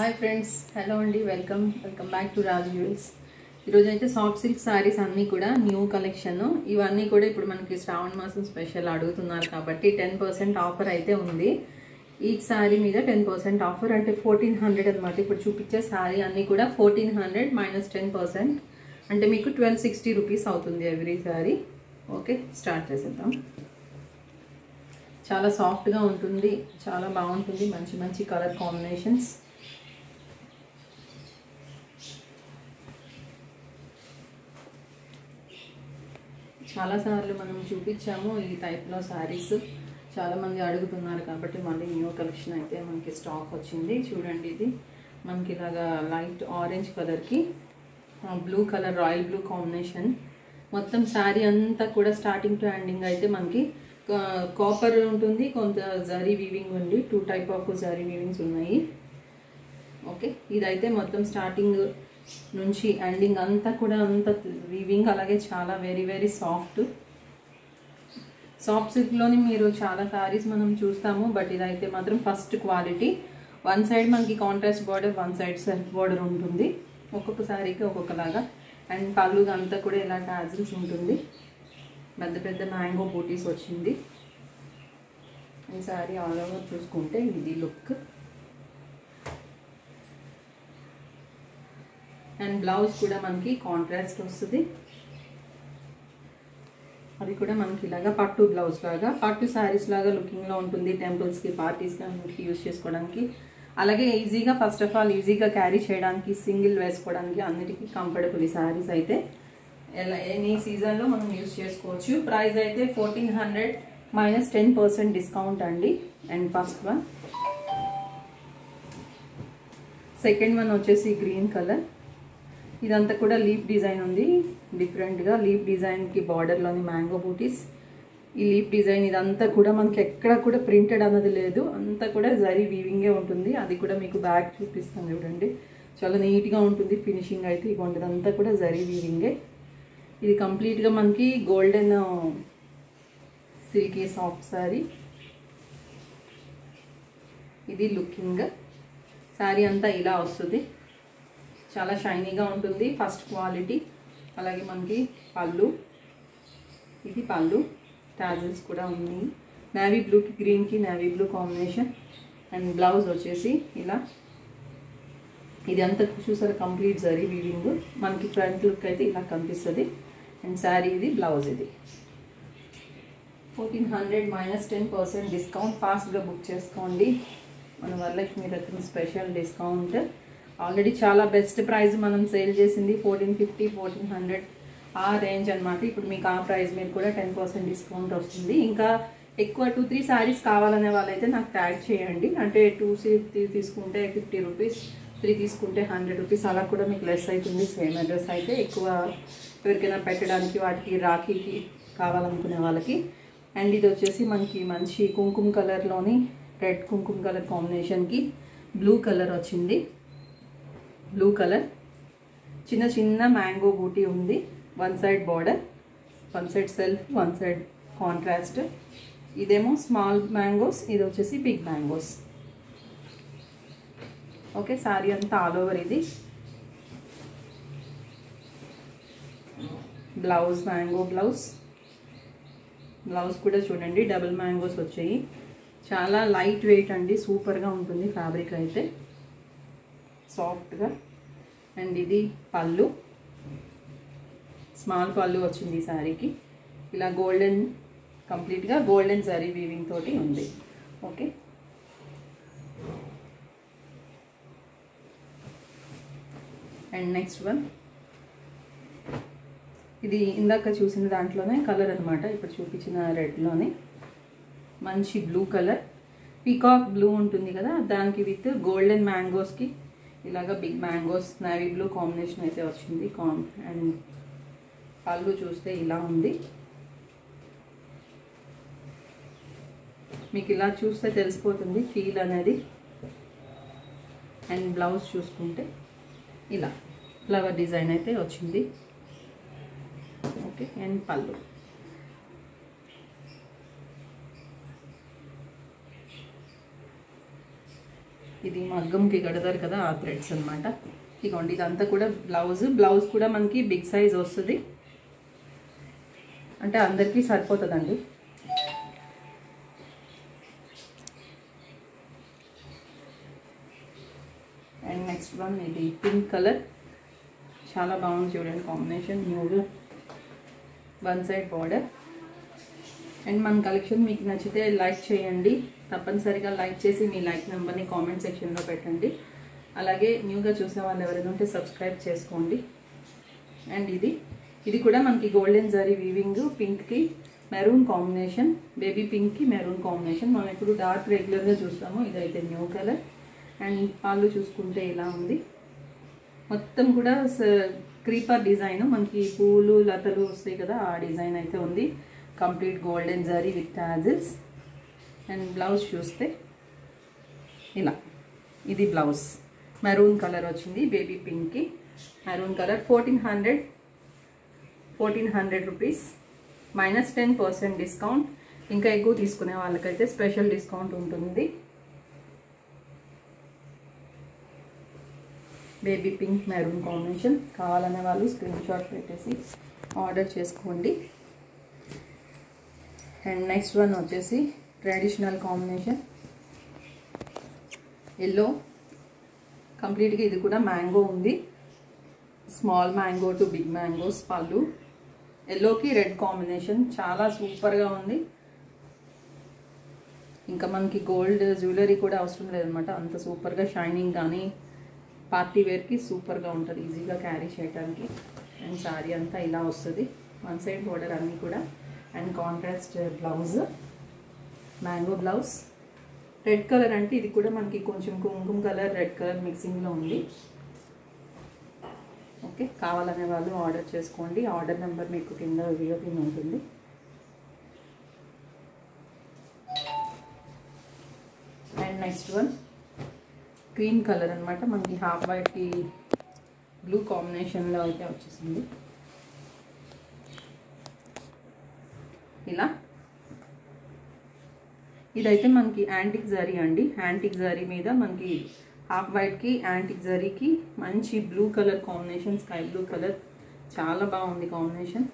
hi friends hello అండి welcome welcome back to Raj jewels ఈరోజు అయితే సాఫ్ట్ సిల్క్ శారీస్ అన్నీ కూడా న్యూ కలెక్షన్ ఇవన్నీ కూడా ఇప్పుడు మనకి శ్రావణ మాసం స్పెషల్ అడుగుతున్నారు కాబట్టి టెన్ పర్సెంట్ ఆఫర్ అయితే ఉంది ఈచ్ శారీ మీద టెన్ పర్సెంట్ ఆఫర్ అంటే ఫోర్టీన్ హండ్రెడ్ అనమాట ఇప్పుడు చూపించే శారీ అన్నీ కూడా fourteen hundred minus ten percent అంటే మీకు ట్వెల్వ్ సిక్స్టీ రూపీస్ అవుతుంది ఎవ్రీ శారీ ఓకే స్టార్ట్ చేసేద్దాం చాలా సాఫ్ట్గా ఉంటుంది చాలా బాగుంటుంది మంచి మంచి కలర్ కాంబినేషన్స్ చాలాసార్లు మనం చూపించాము ఈ టైప్లో శారీస్ చాలామంది అడుగుతున్నారు కాబట్టి మళ్ళీ న్యూ కలెక్షన్ అయితే మనకి స్టాక్ వచ్చింది చూడండి ఇది మనకి ఇలాగా లైట్ ఆరెంజ్ కలర్కి blue colour royal blue combination మొత్తం శారీ అంతా కూడా స్టార్టింగ్ టు ఎండింగ్ అయితే మనకి కాపర్ ఉంటుంది కొంత జరీ వీవింగ్ ఉంది two type of zari weavings ఉన్నాయి ఓకే ఇదైతే మొత్తం స్టార్టింగ్ నుంచి ఎండింగ్ అంతా కూడా అంత వీవింగ్ అలాగే చాలా వెరీ వెరీ సాఫ్ట్ సాఫ్ట్ సిల్క్లోని మీరు చాలా శారీస్ మనం చూస్తాము బట్ ఇదైతే మాత్రం ఫస్ట్ క్వాలిటీ వన్ సైడ్ మనకి contrast border one side self border ఉంటుంది ఒక్కొక్క శారీకి ఒక్కొక్కలాగా అండ్ పళ్ళు అంతా కూడా ఇలా టాజిల్స్ ఉంటుంది పెద్ద పెద్ద మ్యాంగో బూటీస్ వచ్చింది ఈ శారీ ఆల్ ఓవర్ చూసుకుంటే ఇది లుక్ అండ్ బ్లౌజ్ కూడా మనకి కాంట్రాస్ట్ వస్తుంది అది కూడా మనకి ఇలాగా పట్టు బ్లౌజ్ లాగా పట్టు శారీస్ లాగా లుకింగ్లో ఉంటుంది టెంపుల్స్కి పార్టీస్కి మనకి యూజ్ చేసుకోవడానికి అలాగే ఈజీగా ఫస్ట్ ఆఫ్ ఆల్ ఈజీగా క్యారీ చేయడానికి సింగిల్ వేసుకోవడానికి అన్నిటికీ కంఫర్టబుల్ ఈ శారీస్ అయితే ఎలా ఎనీ సీజన్లో మనం యూజ్ చేసుకోవచ్చు ప్రైస్ అయితే fourteen hundred minus ten percent discount అండి and first one second one వచ్చేసి గ్రీన్ కలర్ ఇదంతా కూడా లీఫ్ డిజైన్ ఉంది డిఫరెంట్గా లీఫ్ డిజైన్కి బార్డర్లోని మ్యాంగో బూటీస్ ఈ లీఫ్ డిజైన్ ఇదంతా కూడా మనకి ఎక్కడ కూడా ప్రింటెడ్ అన్నది లేదు అంతా కూడా జరీ వీవింగే ఉంటుంది అది కూడా మీకు బ్యాగ్ చూపిస్తాను చూడండి చాలా నీట్గా ఉంటుంది ఫినిషింగ్ అయితే ఇవ్వండి ఇదంతా కూడా జరీ వీవింగే ఇది కంప్లీట్గా మనకి గోల్డెన్ సిల్కీ సాఫ్ట్ శారీ ఇది లుకింగ్ శారీ అంతా ఇలా వస్తుంది చాలా షైనీగా ఉంటుంది ఫస్ట్ క్వాలిటీ అలాగే మనకి పళ్ళు ఇది పళ్ళు టాజిల్స్ కూడా ఉన్నాయి నేవీ బ్లూకి గ్రీన్కి navy blue combination and blouse వచ్చేసి ఇలా ఇది అంతా చూసారు కంప్లీట్ జరీ వీవింగ్ మనకి ఫ్రంట్ లుక్ అయితే ఇలా కనిపిస్తుంది అండ్ శారీ ఇది బ్లౌజ్ ఇది fourteen hundred minus ten percent discount ఫాస్ట్గా బుక్ చేసుకోండి మన వరలక్ష్మి రత్న స్పెషల్ డిస్కౌంట్ ఆల్రెడీ చాలా బెస్ట్ ప్రైస్ మనం సేల్ చేసింది ఫోర్టీన్ ఫిఫ్టీ ఫోర్టీన్ హండ్రెడ్ ఆ రేంజ్ అనమాట ఇప్పుడు మీకు ఆ ప్రైస్ మీద కూడా టెన్ పర్సెంట్ డిస్కౌంట్ వస్తుంది ఇంకా ఎక్కువ టూ త్రీ శారీస్ కావాలనే వాళ్ళైతే నాకు ట్యాగ్ చేయండి అంటే టూ తీసుకుంటే ఫిఫ్టీ రూపీస్ త్రీ తీసుకుంటే హండ్రెడ్ రూపీస్ అలా కూడా మీకు లెస్ అవుతుంది సేమ్ అడ్రస్ అయితే ఎక్కువ ఎవరికైనా పెట్టడానికి వాటికి రాఖీకి కావాలనుకునే వాళ్ళకి అండ్ ఇది వచ్చేసి మనకి మంచి కుంకుమ కలర్లోని రెడ్ కుంకుమ కలర్ కాంబినేషన్కి బ్లూ కలర్ వచ్చింది బ్లూ కలర్ చిన్న చిన్న మ్యాంగో బూటీ ఉంది one side border one side self one side contrast ఇదేమో స్మాల్ మ్యాంగోస్ ఇది వచ్చేసి బిగ్ మ్యాంగోస్ ఓకే సారీ అంతా ఆల్ ఓవర్ ఇది బ్లౌజ్ మ్యాంగో బ్లౌజ్ బ్లౌజ్ కూడా చూడండి డబుల్ మ్యాంగోస్ వచ్చాయి చాలా లైట్ వెయిట్ అండి సూపర్గా ఉంటుంది ఫ్యాబ్రిక్ అయితే సాఫ్ట్గా అండ్ ఇది పళ్ళు స్మాల్ పళ్ళు వచ్చింది ఈ శారీకి ఇలా గోల్డెన్ కంప్లీట్గా గోల్డెన్ శారీ వీవింగ్ తోటి ఉంది ఓకే అండ్ నెక్స్ట్ వన్ ఇది ఇందాక చూసిన దాంట్లోనే కలర్ అనమాట ఇప్పుడు చూపించిన రెడ్లోనే మంచి బ్లూ కలర్ పీకాక్ బ్లూ ఉంటుంది కదా దానికి విత్ గోల్డెన్ మ్యాంగోస్కి ఇలాగ big mangoes navy blue combination అయితే వచ్చింది కామ్ అండ్ పళ్ళు చూస్తే ఇలా ఉంది మీకు ఇలా చూస్తే తెలిసిపోతుంది ఫీల్ అనేది అండ్ బ్లౌజ్ చూసుకుంటే ఇలా ఫ్లవర్ డిజైన్ అయితే వచ్చింది ఓకే అండ్ పళ్ళు ఇది మగ్గంకి కడతారు కదా ఆ థ్రెడ్స్ అనమాట ఇదిగోండి ఇదంతా కూడా బ్లౌజ్ బ్లౌజ్ కూడా మనకి బిగ్ సైజ్ వస్తుంది అంటే అందరికీ సరిపోతుందండి అండ్ నెక్స్ట్ వన్ ఇది పింక్ కలర్ చాలా బాగుంది చూడండి కాంబినేషన్ న్యూగా వన్ సైడ్ బార్డర్ అండ్ మన కలెక్షన్ మీకు నచ్చితే లైక్ చేయండి తప్పనిసరిగా లైక్ చేసి మీ లైక్ నెంబర్ని కామెంట్ సెక్షన్లో పెట్టండి అలాగే న్యూగా చూసే వాళ్ళు ఎవరైనా ఉంటే సబ్స్క్రైబ్ చేసుకోండి అండ్ ఇది ఇది కూడా మనకి గోల్డెన్ జరీ వీవింగ్ పింక్కి మెరూన్ కాంబినేషన్ బేబీ పింక్కి మెరూన్ కాంబినేషన్ మనం ఇప్పుడు డార్క్ రెగ్యులర్గా చూస్తాము ఇదైతే న్యూ కలర్ అండ్ పాలు చూసుకుంటే ఇలా ఉంది మొత్తం కూడా క్రీపర్ డిజైన్ మనకి పూలు లతలు వస్తాయి కదా ఆ డిజైన్ అయితే ఉంది complete golden zari with tassels and blouse చూస్తే ఇలా ఇది బ్లౌజ్ మెరూన్ కలర్ వచ్చింది బేబీ పింక్కి maroon colour fourteen hundred fourteen hundred rupees minus ten percent discount ఇంకా ఎక్కువ తీసుకునే వాళ్ళకైతే స్పెషల్ డిస్కౌంట్ ఉంటుంది బేబీ పింక్ మెరూన్ కాంబినేషన్ కావాలనే వాళ్ళు స్క్రీన్ షాట్ పెట్టేసి ఆర్డర్ చేసుకోండి అండ్ నెక్స్ట్ వన్ వచ్చేసి ట్రెడిషనల్ కాంబినేషన్ ఎల్లో కంప్లీట్గా ఇది కూడా మ్యాంగో ఉంది small mango to big mangoes పళ్ళు ఎల్లోకి రెడ్ కాంబినేషన్ చాలా సూపర్గా ఉంది ఇంకా మనకి గోల్డ్ జ్యువెలరీ కూడా అవసరం లేదనమాట అంత సూపర్గా షైనింగ్ కానీ పార్టీ వేర్కి సూపర్గా ఉంటుంది ఈజీగా క్యారీ చేయడానికి అండ్ శారీ అంతా ఇలా వస్తుంది వన్ సైడ్ బోర్డర్ అన్నీ కూడా and contrast blouse mango blouse red colour అంటే ఇది కూడా మనకి కొంచెం కుంకుమ కలర్ రెడ్ కలర్ మిక్సింగ్లో ఉంది ఓకే కావాలనే వాళ్ళు ఆర్డర్ చేసుకోండి ఆర్డర్ నెంబర్ మీకు కింద వీడియో కింద ఉంటుంది and next one cream colour అనమాట మనకి హాఫ్ వైట్కి బ్లూ కాంబినేషన్లో అయితే వచ్చేసింది ఇలా ఇదైతే మనకి యాంటిక్ జరీ అండి యాంటిక్ జరీ మీద మనకి హాఫ్ వైట్కి యాంటిక్ జరీకి మంచి blue colour combination sky blue colour చాలా బాగుంది కాంబినేషన్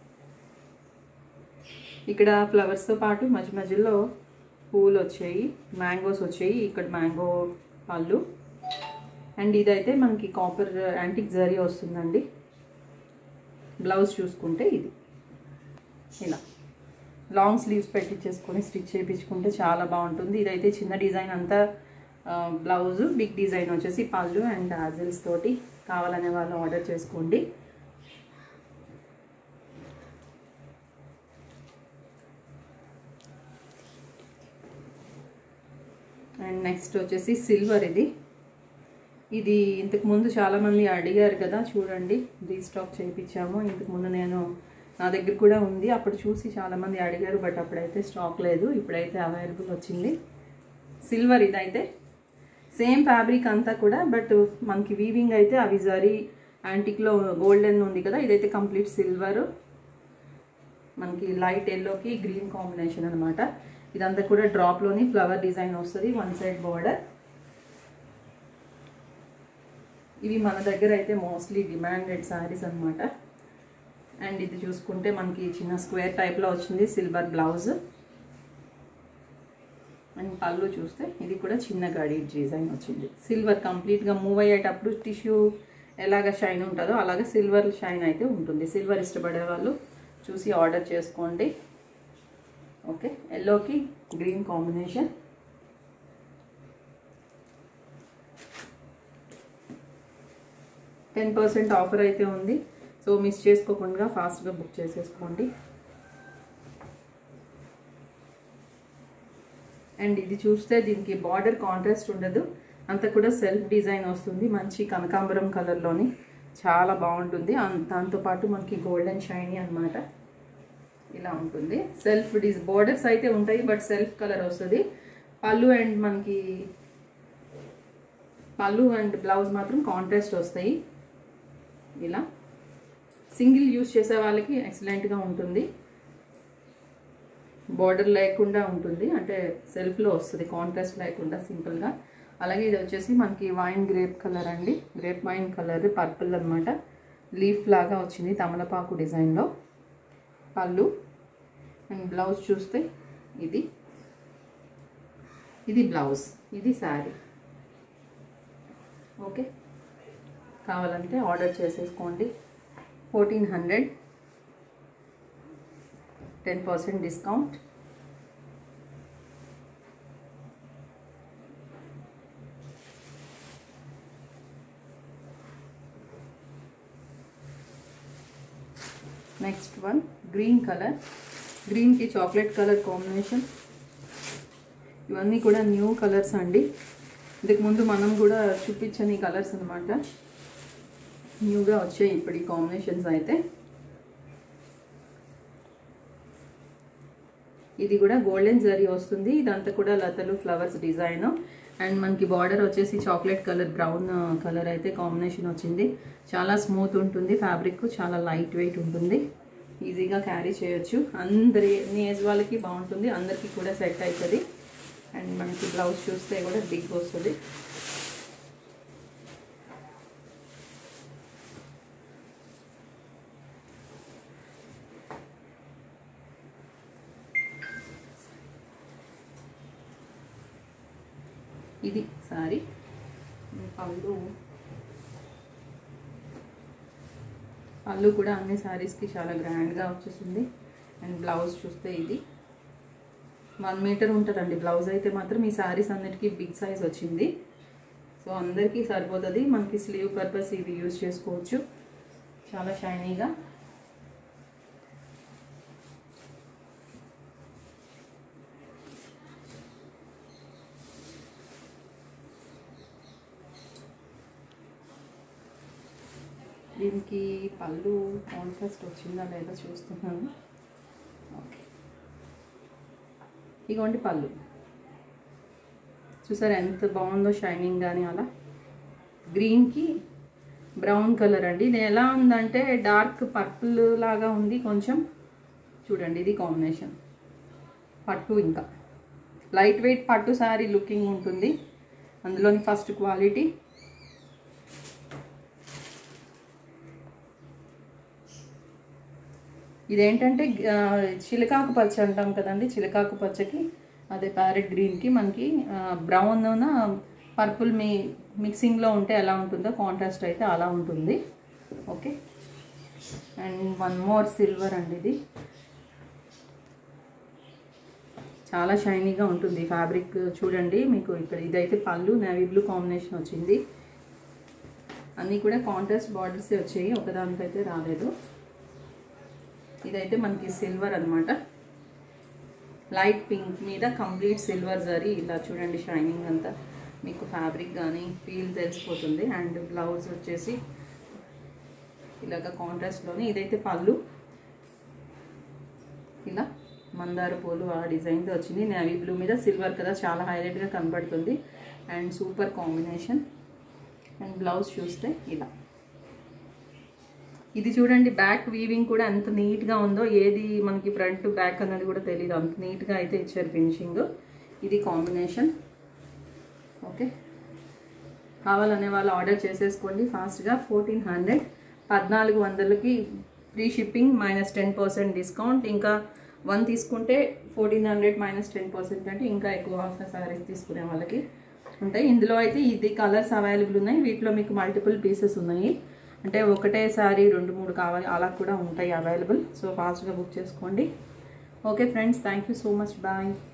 ఇక్కడ ఫ్లవర్స్తో పాటు మధ్య మధ్యలో పూలు వచ్చాయి మ్యాంగోస్ వచ్చాయి ఇక్కడ మ్యాంగో పళ్ళు అండ్ ఇదైతే మనకి కాపర్ యాంటిక్ జరీ వస్తుందండి బ్లౌజ్ చూసుకుంటే ఇది ఇలా లాంగ్ స్లీవ్స్ పెట్టించేసుకొని స్టిచ్ చేయించుకుంటే చాలా బాగుంటుంది ఇదైతే చిన్న డిజైన్ అంతా బ్లౌజ్ బిగ్ డిజైన్ వచ్చేసి పళ్ళు అండ్ డాజిల్స్ తోటి కావాలనే వాళ్ళు ఆర్డర్ చేసుకోండి అండ్ నెక్స్ట్ వచ్చేసి సిల్వర్ ఇది ఇది ఇంతకు ముందు చాలామంది అడిగారు కదా చూడండి రీస్టాక్ చేయించాము ఇంతకు ముందు నేను నా దగ్గర కూడా ఉంది అప్పుడు చూసి చాలామంది అడిగారు బట్ అప్పుడైతే స్టాక్ లేదు ఇప్పుడైతే అవైలబుల్ వచ్చింది సిల్వర్ ఇదైతే సేమ్ ఫ్యాబ్రిక్ అంతా కూడా బట్ మనకి వీవింగ్ అయితే అవి జరీ యాంటిక్లో గోల్డెన్ ఉంది కదా ఇదైతే కంప్లీట్ సిల్వర్ మనకి లైట్ ఎల్లోకి గ్రీన్ కాంబినేషన్ అనమాట ఇదంతా కూడా డ్రాప్లోని ఫ్లవర్ డిజైన్ వస్తుంది వన్ సైడ్ బార్డర్ ఇవి మన దగ్గర అయితే మోస్ట్లీ డిమాండెడ్ శారీస్ అనమాట అండ్ ఇది చూసుకుంటే మనకి చిన్న స్క్వేర్ టైప్లో వచ్చింది సిల్వర్ బ్లౌజ్ అండ్ పళ్ళు చూస్తే ఇది కూడా చిన్న గడి డిజైన్ వచ్చింది సిల్వర్ కంప్లీట్గా మూవ్ అయ్యేటప్పుడు టిష్యూ ఎలాగ షైన్ ఉంటుందో అలాగే సిల్వర్ షైన్ అయితే ఉంటుంది సిల్వర్ ఇష్టపడే వాళ్ళు చూసి ఆర్డర్ చేసుకోండి ఓకే ఎల్లోకి green combination ten percent offer అయితే ఉంది సో మిస్ చేసుకోకుండా ఫాస్ట్గా బుక్ చేసేసుకోండి అండ్ ఇది చూస్తే దీనికి బార్డర్ కాంట్రాస్ట్ ఉండదు అంతా కూడా సెల్ఫ్ డిజైన్ వస్తుంది మంచి కనకాంబరం కలర్లోని చాలా బాగుంటుంది దాంతోపాటు మనకి గోల్డెన్ షైనీ అనమాట ఇలా ఉంటుంది సెల్ఫ్ డిజ్ బోర్డర్స్ అయితే ఉంటాయి బట్ సెల్ఫ్ కలర్ వస్తుంది పళ్ళు అండ్ మనకి పళ్ళు అండ్ బ్లౌజ్ మాత్రం కాంట్రాస్ట్ వస్తాయి ఇలా సింగిల్ యూస్ చేసే వాళ్ళకి ఎక్సలెంట్గా ఉంటుంది బార్డర్ లేకుండా ఉంటుంది అంటే సెల్ఫ్లో వస్తుంది కాంట్రాస్ట్ లేకుండా సింపుల్గా అలాగే ఇది వచ్చేసి మనకి వైన్ గ్రేప్ కలర్ అండి గ్రేప్ వైన్ కలర్ పర్పుల్ అనమాట లీఫ్ లాగా వచ్చింది తమలపాకు డిజైన్లో పళ్ళు అండ్ బ్లౌజ్ చూస్తే ఇది ఇది బ్లౌజ్ ఇది శారీ ఓకే కావాలంటే ఆర్డర్ చేసేసుకోండి fourteen hundred ten percent discount next one green colour గ్రీన్కి చాక్లెట్ కలర్ కాంబినేషన్ ఇవన్నీ కూడా న్యూ కలర్స్ అండి ఇంతకు ముందు మనం కూడా చూపించని కలర్స్ అనమాట న్యూగా వచ్చాయి ఇప్పుడు ఈ కాంబినేషన్స్ అయితే ఇది కూడా గోల్డెన్ జరీ వస్తుంది ఇదంతా కూడా లతలు ఫ్లవర్స్ డిజైన్ అండ్ మనకి బార్డర్ వచ్చేసి చాక్లెట్ కలర్ బ్రౌన్ కలర్ అయితే కాంబినేషన్ వచ్చింది చాలా స్మూత్ ఉంటుంది ఫ్యాబ్రిక్ చాలా లైట్ వెయిట్ ఉంటుంది ఈజీగా క్యారీ చేయొచ్చు అందరి ఏజ్ వాళ్ళకి బాగుంటుంది అందరికీ కూడా సెట్ అవుతుంది అండ్ మనకి బ్లౌజ్ చూస్తే కూడా బిగ్ వస్తుంది ఇది సారీ పళ్ళు పళ్ళు కూడా అన్ని శారీస్కి చాలా గ్రాండ్గా వచ్చేసింది అండ్ బ్లౌజ్ చూస్తే ఇది వన్ మీటర్ ఉంటుందండి బ్లౌజ్ అయితే మాత్రం ఈ శారీస్ అన్నిటికీ బిగ్ సైజ్ వచ్చింది సో అందరికీ సరిపోతుంది మనకి స్లీవ్ పర్పస్ ఇది యూజ్ చేసుకోవచ్చు చాలా షైనీగా దీనికి పళ్ళు కాంట్రాస్ట్ వచ్చిందా లేదా చూస్తున్నాను ఓకే ఇగోండి పళ్ళు చూసారా ఎంత బాగుందో షైనింగ్ కానీ అలా గ్రీన్కి బ్రౌన్ కలర్ అండి ఇది ఎలా ఉందంటే డార్క్ పర్పుల్ లాగా ఉంది కొంచెం చూడండి ఇది కాంబినేషన్ పట్టు ఇంకా లైట్ వెయిట్ పట్టు శారీ లుకింగ్ ఉంటుంది అందులోని ఫస్ట్ క్వాలిటీ ఇదేంటంటే ఆ, చిలకాకు పచ్చ అంటాం కదండి చిలకాకు పచ్చకి అదే ప్యారెట్ గ్రీన్కి మనకి బ్రౌన్ పర్పుల్ మీ మిక్సింగ్లో ఉంటే ఎలా ఉంటుందో కాంట్రాస్ట్ అయితే అలా ఉంటుంది okay and one more silver అండి ఇది చాలా షైనీగా ఉంటుంది ఫ్యాబ్రిక్ చూడండి మీకు ఇక్కడ ఇదైతే పళ్ళు నేవీ బ్లూ కాంబినేషన్ వచ్చింది అన్నీ కూడా కాంట్రాస్ట్ బార్డర్స్ వచ్చాయి ఒకదానికైతే రాలేదు ఇదైతే మనకి సిల్వర్ అనమాట లైట్ పింక్ మీద కంప్లీట్ సిల్వర్ జరీ ఇలా చూడండి షైనింగ్ అంతా మీకు ఫ్యాబ్రిక్ కానీ ఫీల్ తెలిసిపోతుంది అండ్ బ్లౌజ్ వచ్చేసి ఇలాగ కాంట్రాస్ట్లోనే ఇదైతే పళ్ళు ఇలా మందార పూలు ఆ డిజైన్తో వచ్చింది నేవీ బ్లూ మీద సిల్వర్ కదా చాలా హైలైట్గా కనపడుతుంది and super combination and blouse చూస్తే ఇలా ఇది చూడండి బ్యాక్ వీవింగ్ కూడా ఎంత నీట్గా ఉందో ఏది మనకి ఫ్రంట్ బ్యాక్ అన్నది కూడా తెలియదు అంత నీట్గా అయితే ఇచ్చారు ఫినిషింగ్ ఇది కాంబినేషన్ ఓకే కావాలనే వాళ్ళు ఆర్డర్ చేసేసుకోండి ఫాస్ట్గా ఫోర్టీన్ హండ్రెడ్ పద్నాలుగు వందలకి free shipping minus ten percent discount ఇంకా వన్ తీసుకుంటే fourteen hundred minus ten percent అంటే ఇంకా ఎక్కువ ఆఫర్ సారీస్ తీసుకునే వాళ్ళకి ఉంటాయి ఇందులో అయితే ఇది కలర్స్ అవైలబుల్ ఉన్నాయి వీటిలో మీకు మల్టిపుల్ పీసెస్ ఉన్నాయి అంటే ఒకటే సారీ రెండు మూడు కావాలి అలా కూడా ఉంటాయి అవైలబుల్ సో ఫాస్ట్గా బుక్ చేసుకోండి okay friends thank you so much bye